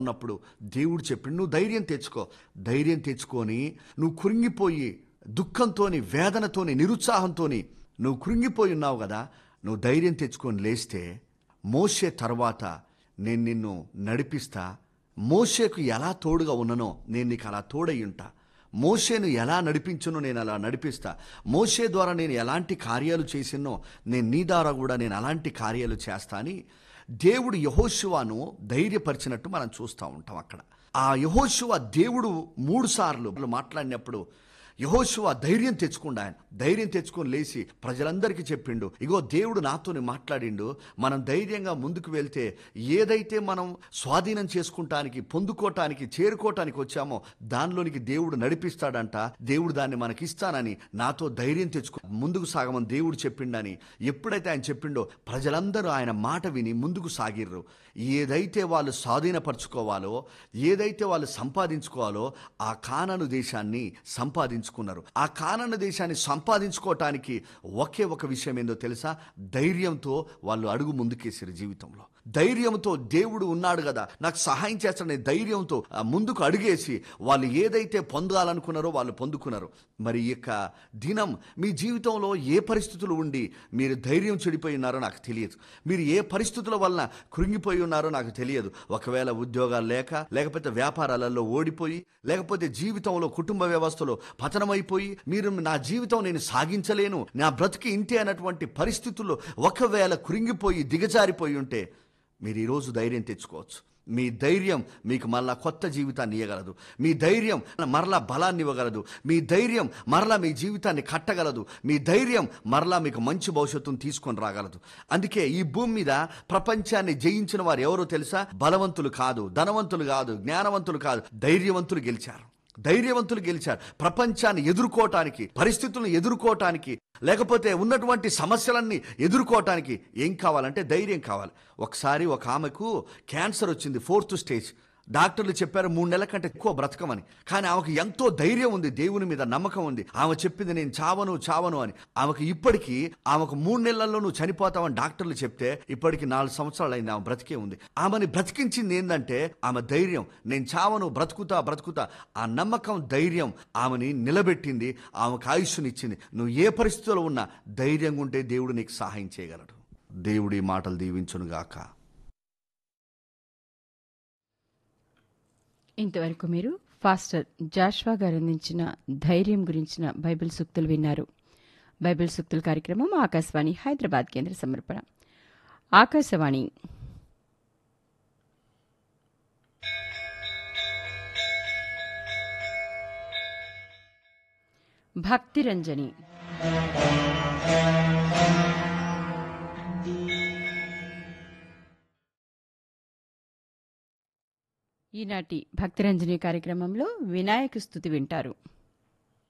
ఉన్నప్పుడు దేవుడు చెప్పిండు నువ్వు ధైర్యం తెచ్చుకో ధైర్యం తెచ్చుకొని నువ్వు కృంగిపోయి దుఃఖంతోని వేదనతోని నిరుత్సాహంతోని నువ్వు కృంగిపోయి ఉన్నావు కదా నువ్వు ధైర్యం తెచ్చుకొని లేస్తే మోసే తర్వాత నేను నిన్ను నడిపిస్తా మోషేకు ఎలా తోడుగా ఉన్ననో నేను నీకు అలా తోడై ఉంటా మోషేను ఎలా నడిపించునో నేను అలా నడిపిస్తా మోషే ద్వారా నేను ఎలాంటి కార్యాలు చేసినో నేను నీ ద్వారా కూడా నేను అలాంటి కార్యాలు చేస్తా అని దేవుడు యహోశివాను ధైర్యపరిచినట్టు మనం చూస్తూ ఉంటాం అక్కడ ఆ యహోశివ దేవుడు మూడు సార్లు మాట్లాడినప్పుడు యహోశివ ధైర్యం తెచ్చుకుండా ఆయన ధైర్యం తెచ్చుకొని లేచి ప్రజలందరికీ చెప్పిండు ఇగో దేవుడు నాతోని మాట్లాడిండు మనం ధైర్యంగా ముందుకు వెళ్తే ఏదైతే మనం స్వాధీనం చేసుకుంటానికి పొందుకోవటానికి చేరుకోవటానికి వచ్చామో దానిలోనికి దేవుడు నడిపిస్తాడంట దేవుడు దాన్ని మనకి ఇస్తానని నాతో ధైర్యం తెచ్చుకో ముందుకు సాగమని దేవుడు చెప్పిండని ఎప్పుడైతే ఆయన చెప్పిండో ప్రజలందరూ ఆయన మాట విని ముందుకు సాగిర్రు ఏదైతే వాళ్ళు స్వాధీనపరచుకోవాలో ఏదైతే వాళ్ళు సంపాదించుకోవాలో ఆ కానను దేశాన్ని సంపాదించుకున్నారు ఆ కానను దేశాన్ని సంపాదించుకోవటానికి ఒకే ఒక విషయం ఏందో తెలుసా ధైర్యంతో వాళ్ళు అడుగు ముందుకేసారు జీవితంలో ధైర్యంతో దేవుడు ఉన్నాడు కదా నాకు సహాయం చేస్తాడనే ధైర్యంతో ఆ ముందుకు అడుగేసి వాళ్ళు ఏదైతే పొందాలనుకున్నారో వాళ్ళు పొందుకున్నారు మరి ఈ యొక్క దినం మీ జీవితంలో ఏ పరిస్థితులు ఉండి మీరు ధైర్యం చెడిపోయి ఉన్నారో నాకు తెలియదు మీరు ఏ పరిస్థితుల వలన కృంగిపోయి ఉన్నారో నాకు తెలియదు ఒకవేళ ఉద్యోగాలు లేక లేకపోతే వ్యాపారాలలో ఓడిపోయి లేకపోతే జీవితంలో కుటుంబ వ్యవస్థలో పతనమైపోయి మీరు నా జీవితం నేను సాగించలేను నా బ్రతికి ఇంతే అన్నటువంటి పరిస్థితుల్లో ఒకవేళ కృంగిపోయి దిగజారిపోయి ఉంటే మీరు ఈరోజు ధైర్యం తెచ్చుకోవచ్చు మీ ధైర్యం మీకు మరలా కొత్త జీవితాన్ని ఇవ్వగలదు మీ ధైర్యం మరలా బలాన్ని ఇవ్వగలదు మీ ధైర్యం మరలా మీ జీవితాన్ని కట్టగలదు మీ ధైర్యం మరలా మీకు మంచి భవిష్యత్తును తీసుకొని రాగలదు అందుకే ఈ భూమి మీద ప్రపంచాన్ని జయించిన వారు ఎవరో తెలుసా బలవంతులు కాదు ధనవంతులు కాదు జ్ఞానవంతులు కాదు ధైర్యవంతులు గెలిచారు ధైర్యవంతులు గెలిచారు ప్రపంచాన్ని ఎదుర్కోవటానికి పరిస్థితులను ఎదుర్కోవటానికి లేకపోతే ఉన్నటువంటి సమస్యలన్నీ ఎదుర్కోవటానికి ఏం కావాలంటే ధైర్యం కావాలి ఒకసారి ఒక ఆమెకు క్యాన్సర్ వచ్చింది ఫోర్త్ స్టేజ్ డాక్టర్లు చెప్పారు మూడు నెలల కంటే ఎక్కువ బ్రతకమని కానీ ఆమెకు ఎంతో ధైర్యం ఉంది దేవుని మీద నమ్మకం ఉంది ఆమె చెప్పింది నేను చావను చావను అని ఆమెకు ఇప్పటికీ ఆమెకు మూడు నెలల్లో నువ్వు చనిపోతావని డాక్టర్లు చెప్తే ఇప్పటికి నాలుగు సంవత్సరాలు అయింది ఆమె బ్రతికే ఉంది ఆమెని బ్రతికించింది ఏంటంటే ఆమె ధైర్యం నేను చావను బ్రతుకుతా బ్రతుకుతా ఆ నమ్మకం ధైర్యం ఆమెని నిలబెట్టింది ఆమెకు ఆయుష్నిచ్చింది నువ్వు ఏ పరిస్థితిలో ఉన్నా ధైర్యంగా ఉంటే దేవుడు నీకు సహాయం చేయగలడు దేవుడి మాటలు దీవించునుగాక ఇంతవరకు మీరు ఫాస్టర్ జాష్వా గారు అందించిన ధైర్యం గురించిన బైబిల్ సూక్తులు విన్నారు బైబిల్ సూక్తుల కార్యక్రమం ఆకాశవాణి హైదరాబాద్ కేంద్ర సమర్పణ ఆకాశవాణి భక్తిరంజని ఈనాటి భక్తిరంజని కార్యక్రమంలో వినాయక స్థుతి వింటారు